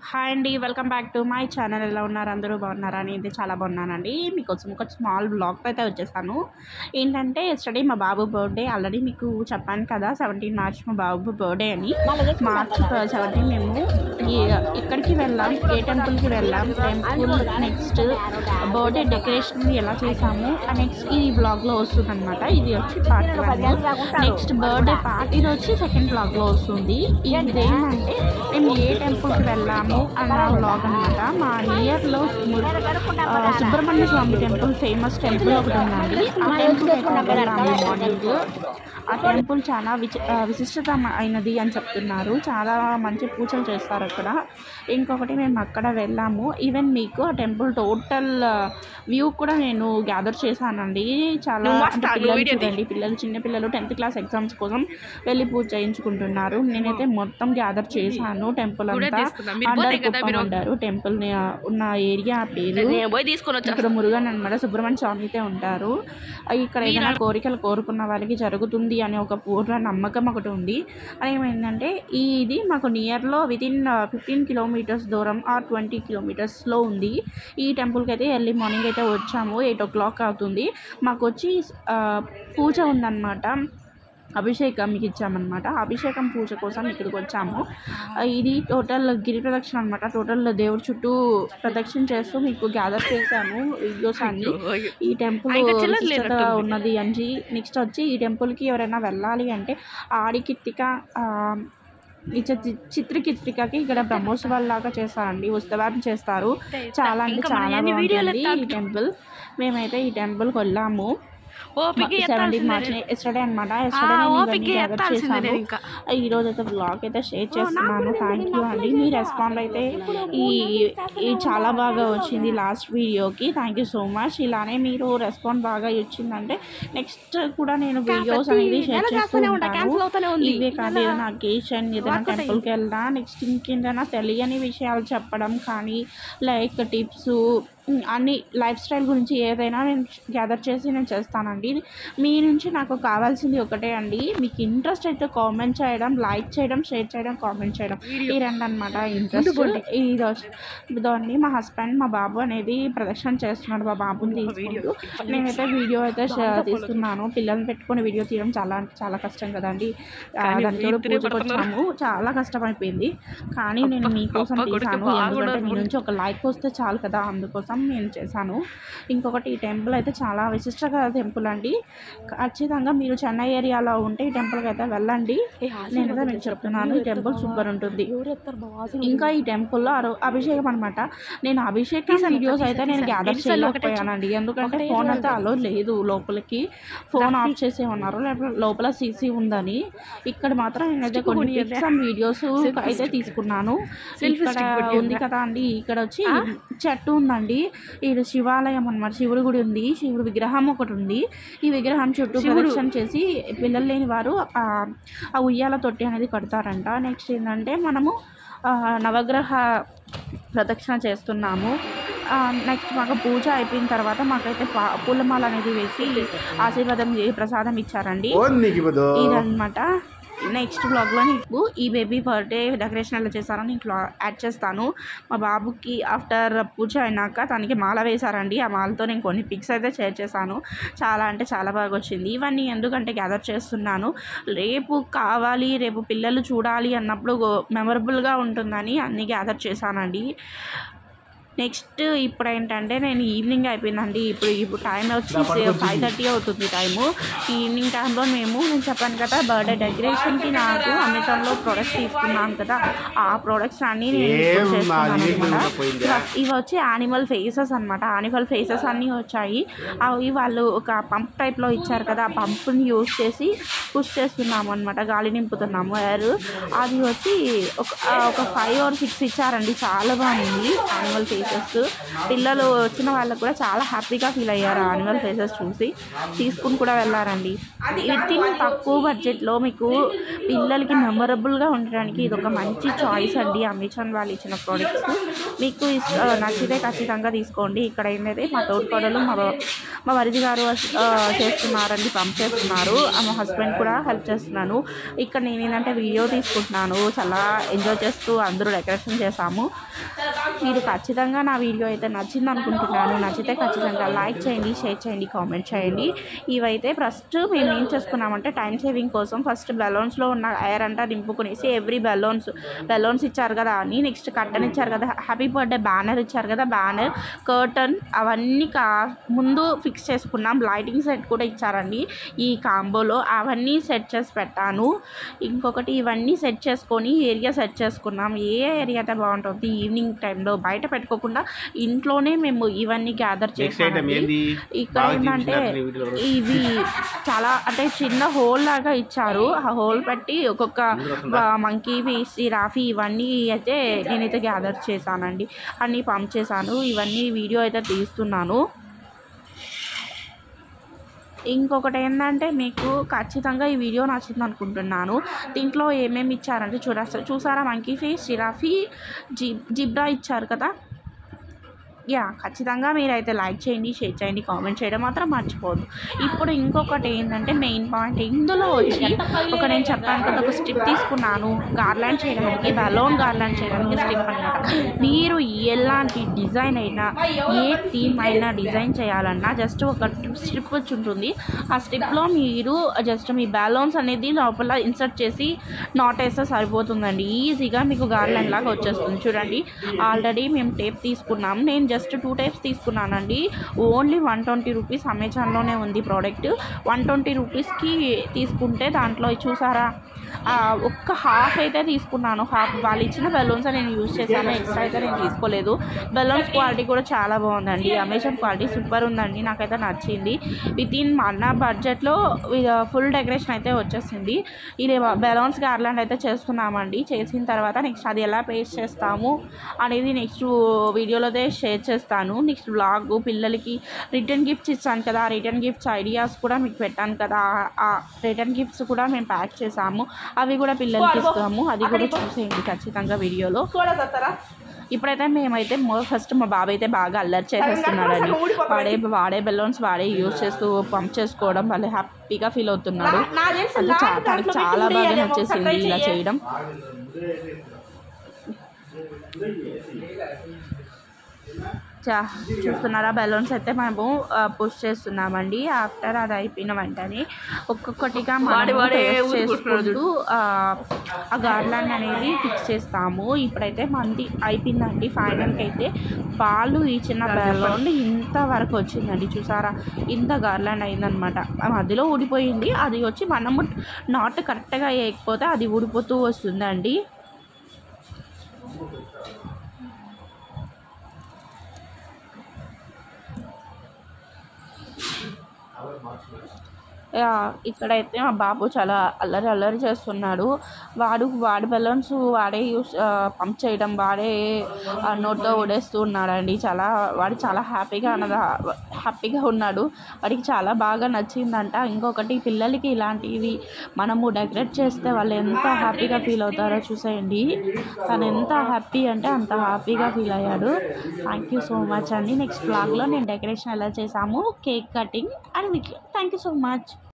Hi అండి welcome back to my channel ఎలా ఉన్నారు అందరూ బాగున్నారా అని ఇది చాలా బాగున్నానండి మీకోసం ఒక స్మాల్ బ్లాగ్తో అయితే వచ్చేసాను ఏంటంటే ఎస్టర్డే మా బాబు బర్త్డే ఆల్రెడీ మీకు చెప్పాను కదా సెవెంటీన్ మార్చ్ మా బాబు బర్త్డే అని మార్చ్ సెవెంటీన్ మేము ఈ- ఎక్కడికి వెళ్ళాం ఏ టెంపుల్కి వెళ్ళాం టెంపుల్ నెక్స్ట్ బర్త్డే డెకరేషన్ ఎలా చేసాము నెక్స్ట్ ఈ బ్లాగ్లో వస్తుంది అనమాట ఇది వచ్చి part one next birthday part ఇది వచ్చి సెకండ్ బ్లాగ్లో వస్తుంది ఇది ఏంటంటే మేము ఏ టెంపుల్కి వెళ్ళాము అన్న బ్లాగ్ అనమాట మా నియర్లో Subrahmanya Swamy temple famous temple ఒకటి ఉందండి ఆ టెంపుల్ అయితే వెళ్ళాము మార్నింగ్ ఆ టెంపుల్ చాలా విచ ఆ, విశిష్టత అయినది అని చెప్తున్నారు చాలా మంచి పూజలు చేస్తారు అక్కడ ఇంకొకటి మేము అక్కడ వెళ్ళాము ఈవెన్ మీకు ఆ టెంపుల్ టోటల్ వ్యూ కూడా నేను గ్యాదర్ చేశానండి చాలా నువ్వు అంటే వస్తా, పిల్లలు నువ్వు వీడియో తీ. చూడండి పిల్లలు చిన్న పిల్లలు టెన్త్ క్లాస్ ఎగ్జామ్స్ కోసం వెళ్ళి పూజ చేయించుకుంటున్నారు నేనైతే మొత్తం గ్యాదర్ చేశాను టెంపుల్ వీడియో అంతా తీస్తున్నా. మీరు పోతే అండర్ కదా కుప్పం మీరు- అంటారు టెంపుల్ ఉన్న ఏరియా పేరు నేను పోయి తీసుకొని వచ్చా ఇక్కడ మురుగన్ అనమాట సుబ్రహ్మణ్య స్వామి అయితే ఉంటారు ఆ, ఇక్కడ ఏదైనా కోరికలు కోరుకున్న వాళ్ళకి జరుగుతుంది అనే ఒక పూర్ణ నమ్మకం ఒకటి ఉంది అది ఏమైందంటే ఈ ఇది మాకు నియర్లో విత్ ఇన్ ఫిఫ్టీన్ కిలోమీటర్స్ దూరం ఆర్ ట్వంటీ కిలోమీటర్స్లో ఉంది ఈ టెంపుల్కి అయితే ఎర్లీ మార్నింగ్ అయితే వచ్చాము ఎయిట్ ఓ క్లాక్ అవుతుంది మాకు వచ్చి ఆ, పూజ ఉందన్నమాట అభిషేకంకి ఇచ్చామన్నమాట అభిషేకం పూజ కోసం ఇక్కడికి వచ్చాము ఆ, ఇది టోటల్ గిరి ప్రదక్షిణ అనమాట టోటల్ దేవుడి చుట్టూ ప్రదక్షిణ చేస్తూ మీకు గ్యాదర్ చేశాము వీడియోస్ అన్ని ఈ టెంపుల్ ఇంకా చిల్లర విశిష్టత లేనట్టుంది. ఉన్నది అని నెక్స్ట్ వచ్చి ఈ టెంపుల్కి ఎవరైనా వెళ్ళాలి అంటే ఆడికిత్తిక ఆ, ఈ చి- చిత్రకిత్రికకి ఇక్కడ బ్రహ్మోత్సవాలు లాగా చేస్తారండి ఉత్సవం చేస్తారు చాలా అంటే ఇంకా మనం చాలా ఎన్ని వీడియోలు బాగుంటుంది ఈ టెంపుల్ మేమైతే ఈ టెంపుల్కి వెళ్ళాము ఓపిక సెవెంటీన్ మార్చ్ ఎస్టర్డే అనమాట ఓపిక ఎత్తాల్సిందే ఎస్టర్డే నేను ఇంకా ఈ రోజు అయితే బ్లాగ్ అయితే షేర్ చేస్తున్నాను థ్యాంక్ యూ అండి మీ రెస్పాండ్ అయితే ఈ ఈ చాలా బాగా వచ్చింది లాస్ట్ వీడియోకి థ్యాంక్ యూ సో మచ్ ఇలానే మీరు రెస్పాండ్ బాగా వచ్చిందంటే నెక్స్ట్ కూడా నేను వీడియోస్ అనేది షేర్ చేస్తూ cancel అవుతూనే ఉంటాను ఉంది. ఇవే కాదు ఏదైనా అకేషన్ ఏదైనా టెంపుల్కి వెళ్ళినా నెక్స్ట్ ఇంకేదైనా తెలియని విషయాలు చెప్పడం కానీ లైక్ టిప్స్ అన్ని లైఫ్ స్టైల్ గురించి ఏదైనా నేను గ్యాదర్ చేసి నేను చేస్తానండి మీ నుంచి నాకు కావాల్సింది ఒకటే అండి మీకు ఇంట్రెస్ట్ అయితే కామెంట్ చేయడం లైక్ చేయడం షేర్ చేయడం కామెంట్ చేయడం ఈ రెండు అనమాట ఇంట్రెస్ట్ ఇది వచ్చి- ఇదో అండి మా హస్బెండ్ మా బాబు అనేది ప్రదర్శన చేస్తున్నాడు మా బాబుని తీసుకుంటూ నేనైతే వీడియో అయితే షే- తీస్తున్నాను పిల్లల్ని పెట్టుకొని వీడియో తీయడం చాలా అంటే చాలా కష్టం కదండి ఆ, దానికి తోడు పూజకు వచ్చాము చాలా కష్టమైపోయింది కానీ నేను మీకోసం అబ్బా, కొడుకు తీసాను బాగా ఎందుకంటే మీ ఉన్నాడు. నుంచి ఒక లైక్ వస్తే చాలు కదా అందుకోసం నేను చేశాను ఇంకొకటి ఈ టెంపుల్ అయితే చాలా విశిష్ట టెంపుల్ అండి ఖచ్చితంగా మీరు చెన్నై ఏరియాలో ఉంటే ఈ టెంపుల్కి అయితే వెళ్ళండి నేనైతే మీకు చెప్తున్నాను ఈ టెంపుల్ సూపర్ ఉంటుంది ఇంకా ఈ టెంపుల్లో అరు- అభిషేకం అనమాట నేను అభిషేకం వీడియోస్ అయితే నేను గ్యాదర్ చేయలేకపోయానండి ఎందుకంటే ఫోన్ అయితే అలో లేదు లోపలికి ఫోన్ ఆఫ్ చేసే ఉన్నారు లేకపోతే లోపల సీసీ ఉందని ఇక్కడ మాత్రం నేనైతే కొన్ని పిక్స్ అండ్ వీడియోస్ అయితే తీసుకున్నాను ఇక్కడ ఉంది కదా అండి ఇక్కడ వచ్చి చెట్టు ఉందండి ఇది శివాలయం అన్నమాట శివుడి గుడి ఉంది శివుడి విగ్రహం ఒకటి ఉంది ఈ విగ్రహం చుట్టూ ప్రదక్షిణ చేసి పిల్లలు లేని వారు ఆ ఆ ఉయ్యాల తొట్టి అనేది కడతారంట నెక్స్ట్ ఏంటంటే మనము ఆ, నవగ్రహ ప్రదక్షిణ చేస్తున్నాము నెక్స్ట్ మాకు పూజ అయిపోయిన తర్వాత మాకైతే పా- పూలమాల అనేది వేసి ఆశీర్వాదం చే- ప్రసాదం ఇచ్చారండి ఓన్నికిపోదు ఇదన్నమాట నెక్స్ట్ బ్లాగ్లో నీకు ఈ బేబీ బర్త్డే డెకరేషన్ ఎలా చేశారో నీకు యాడ్ చేస్తాను మా బాబుకి ఆఫ్టర్ పూజ అయినాక తనకి మాల వేశారండి ఆ మాలతో నేను కొన్ని పిక్స్ అయితే షేర్ చేశాను చాలా అంటే చాలా బాగా వచ్చింది ఇవన్నీ ఎందుకంటే గ్యాదర్ చేస్తున్నాను రేపు కావాలి రేపు పిల్లలు చూడాలి అన్నప్పుడు మెమరబుల్గా ఉంటుందని అన్నీ గ్యాదర్ చేశానండి నెక్స్ట్ ఇప్పుడు ఏంటంటే నేను ఈవినింగ్ అయిపోయిందండి ఇప్పుడు ఇప్పుడు టైం వచ్చి ఫైవ్ థర్టీ అవుతుంది టైము ఈవినింగ్ టైంలో మేము నేను చెప్పాను కదా బర్త్డే డెకరేషన్కి నాకు అమెజాన్లో ప్రొడక్ట్స్ తీసుకున్నాను కదా ఆ ప్రొడక్ట్స్ అన్నీ నేను ఇప్పుడు ఏం చేస్తున్నాను అది నీకు అన్నమాట. పోయిందా? ఇవ- ఇవి వచ్చి యానిమల్ ఫేసెస్ అనమాట యానిమల్ ఫేసెస్ అన్నీ వచ్చాయి అవి వాళ్ళు ఒక పంప్ టైప్లో ఇచ్చారు కదా ఆ పంప్ని యూజ్ చేసి పుష్ చేస్తున్నాము అనమాట గాలి నింపుతున్నాము ఎయిర్ అది వచ్చి ఒక ఆ, ఒక ఫైవ్ ఆర్ సిక్స్ ఇచ్చారండి చాలా బాగుంది యానిమల్ ఫేసెస్ పిల్లలు వచ్చిన వాళ్ళకు కూడా చాలా హ్యాపీగా ఫీల్ అయ్యారు యానిమల్ ఫేసెస్ చూసి తీసుకుని కూడా వెళ్ళారండి విత్ ఇన్ తక్కువ బడ్జెట్లో మీకు పిల్లలకి మెమరబుల్గా ఉండడానికి ఇది ఒక మంచి చాయిస్ అండి అమెజాన్ వాళ్ళు ఇచ్చిన ప్రోడక్ట్స్ మీకు ఇస్- ఆ, నచ్చితే ఖచ్చితంగా తీసుకోండి ఇక్కడ ఏంటంటే మా తోడుకోడలు మా బా- మా వరిది గారు ఆ, చేస్తున్నారండి పంప్ చేస్తున్నారు ఆ, మా హస్బెండ్ కూడా హెల్ప్ చేస్తున్నాను ఇక్కడ నేను ఏంటంటే వీడియో తీసుకుంటున్నాను చాలా ఎంజాయ్ చేస్తూ అందరూ డెకరేషన్ చేశాము మీరు ఖచ్చితంగా నా వీడియో అయితే నచ్చింది అనుకుంటున్నాను నచ్చితే ఖచ్చితంగా లైక్ చేయండి షేర్ చేయండి కామెంట్ చేయండి ఇవైతే ఫస్ట్ మేము ఏం చేసుకున్నామంటే టైం సేవింగ్ కోసం ఫస్ట్ బెలూన్స్లో ఉన్న ఎయిర్ అంతా నింపుకునేసి ఎవ్రీ బెలూన్స్ బెలూన్స్ ఇచ్చారు కదా అని నెక్స్ట్ కట్టన్ ఇచ్చారు కదా హ్యాపీ బర్త్డే బ్యానర్ ఇచ్చారు కదా బ్యానర్ కర్టన్ అవన్నీ కా ముందు ఫిక్స్ చేసుకున్నాం లైటింగ్ సెట్ కూడా ఇచ్చారండి ఈ కాంబోలో అవన్నీ సెట్ చేసి పెట్టాను ఇంకొకటి ఇవన్నీ సెట్ చేసుకొని ఏరియా సెట్ చేసుకున్నాం ఏ ఏరియా అయితే బాగుంటుంది ఈవినింగ్ టైంలో బయట పెట్టుకోకుండా ఇంట్లోనే మేము ఇవన్నీ గ్యాదర్ నెక్స్ట్ ఐటమ్ చేసాము ఏంది ఇక్కడ బాగా ఏంటంటే చూపించినట్లు ఈ వీడియోలో. ఇవి చాలా అంటే చిన్న హోల్ లాగా ఇచ్చారు ఆ హోల్ పెట్టి ఒక్కొక్క మంకీ పీస్ రాఫీ ఇవన్నీ అయితే నేనైతే గ్యాదర్ చేశానండి అన్నీ పంప్ చేశాను ఇవన్నీ వీడియో అయితే తీస్తున్నాను ఇంకొకటి ఏంటంటే మీకు ఖచ్చితంగా ఈ వీడియో నచ్చింది అనుకుంటున్నాను దీంట్లో ఏమేమి ఇచ్చారంటే చూడ చూసారా మంకీ ఫేస్ జిరాఫీ జి జిబ్రా ఇచ్చారు కదా యా ఖచ్చితంగా మీరైతే లైక్ చేయండి షేర్ చేయండి కామెంట్ చేయడం మాత్రం మర్చిపోదు ఇప్పుడు ఇంకొకటి ఏంటంటే మెయిన్ పాయింట్ ఇందులో వచ్చి ఒక నేను చెప్పాను కదా ఒక స్ట్రిప్ తీసుకున్నాను గార్లాండ్ చేయడానికి బలూన్ గార్లాండ్ చేయడానికి స్ట్రిప్ అనమాట మీరు ఎలాంటి డిజైన్ అయినా ఏ థీమ్ అయినా డిజైన్ చేయాలన్నా జస్ట్ ఒక స్ట్రిప్ వచ్చి ఉంటుంది ఆ స్ట్రిప్లో మీరు జస్ట్ మీ బలూన్స్ అనేది లోపల ఇన్సర్ట్ చేసి నాట్ వేస్తే సరిపోతుందండి ఈజీగా మీకు గార్లాండ్ లాగా వచ్చేస్తుంది చూడండి ఆల్రెడీ మేము టేప్ తీసుకున్నాం నేను జస్ట్ టూ టైప్స్ తీసుకున్నానండి ఓన్లీ వన్ ట్వంటీ రూపీస్ అమెజాన్లోనే ఉంది ప్రోడక్ట్ వన్ ట్వంటీ రూపీస్కి తీసుకుంటే దాంట్లో చూసారా ఆ, ఒక్క హాఫ్ అయితే తీసుకున్నాను హాఫ్ వాళ్ళు ఇచ్చిన బెలూన్స్ నేను యూజ్ చేశాను ఎక్స్ట్రా అయితే నేను తీసుకోలేదు బెలూన్స్ క్వాలిటీ కూడా చాలా బాగుందండి అమెజాన్ క్వాలిటీ సూపర్ ఉందండి నాకైతే నచ్చింది విత్ ఇన్ మన బడ్జెట్లో ఫుల్ డెకరేషన్ అయితే వచ్చేసింది ఇది బెలూన్స్ గార్లాండ్ అయితే చేస్తున్నామండి చేసిన తర్వాత నెక్స్ట్ అది ఎలా పేస్ట్ చేస్తాము అనేది నెక్స్ట్ వీడియోలో అయితే షేర్ చేస్తాను నెక్స్ట్ బ్లాగ్ పిల్లలకి రిటర్న్ గిఫ్ట్స్ ఇచ్చాను కదా ఆ రిటర్న్ గిఫ్ట్స్ ఐడియాస్ కూడా మీకు పెట్టాను కదా ఆ రిటర్న్ గిఫ్ట్స్ కూడా మేము ప్యాక్ చేసాము అవి కూడా పిల్లలకి ఇస్తాము అది కూడా చూసేయండి ఖచ్చితంగా వీడియోలో ఇప్పుడైతే మేమైతే ఫస్ట్ మా బాబాయ్ అయితే బాగా అల్లరి చేసేస్తున్నాడండి వాడే వాడే బెలూన్స్ వాడే యూజ్ చేస్తూ పంప్ చేసుకోవడం వాళ్ళు హ్యాపీగా ఫీల్ అవుతున్నాడు అది చా- తనకి చాలా బాగా నచ్చేసింది ఇలా చేయడం చా చూస్తున్నారా బెలూన్స్ అయితే మనము పుష్ చేస్తున్నామండి ఆఫ్టర్ అది అయిపోయిన వెంటనే ఒక్కొక్కటిగా వాడి మనం వాడే paste ఊదుకుంటున్నాడు చేసుకుంటూ ఆ, ఆ గార్లాండ్ అనేది ఫిక్స్ చేస్తాము ఇప్పుడైతే మంది అయిపోయిందండి ఫైనల్కి అయితే పాలు ఈ చిన్న బెలూన్ ఇంత వరకు వచ్చిందండి చూసారా ఇంత గార్లాండ్ అయిందనమాట ఆ మధ్యలో ఊడిపోయింది అది వచ్చి మనము నాట్ కరెక్ట్గా వేయకపోతే అది ఊడిపోతూ వస్తుందండి ఆ, ఇక్కడైతే మా బాబు చాలా అల్లరి అల్లరి చేస్తున్నాడు వాడు వాడి బెలూన్స్ వాడే యూస్ పంప్ చేయడం వాడే ఆ, నోట్లో ఓడేస్తూ ఉన్నాడండి చాలా వాడు చాలా హ్యాపీగా అన్నదా హ్యాపీగా ఉన్నాడు వాడికి చాలా బాగా నచ్చిందంట ఇంకొకటి పిల్లలకి ఇలాంటివి మనము డెకరేట్ చేస్తే వాళ్ళు ఎంత హ్యాపీగా ఫీల్ అవుతారో చూసేయండి తను ఎంత హ్యాపీ అంటే అంత హ్యాపీగా ఫీల్ అయ్యాడు థ్యాంక్ యూ సో మచ్ అండి నెక్స్ట్ బ్లాగ్లో నేను డెకరేషన్ ఎలా చేసాము cake cutting and thank you so much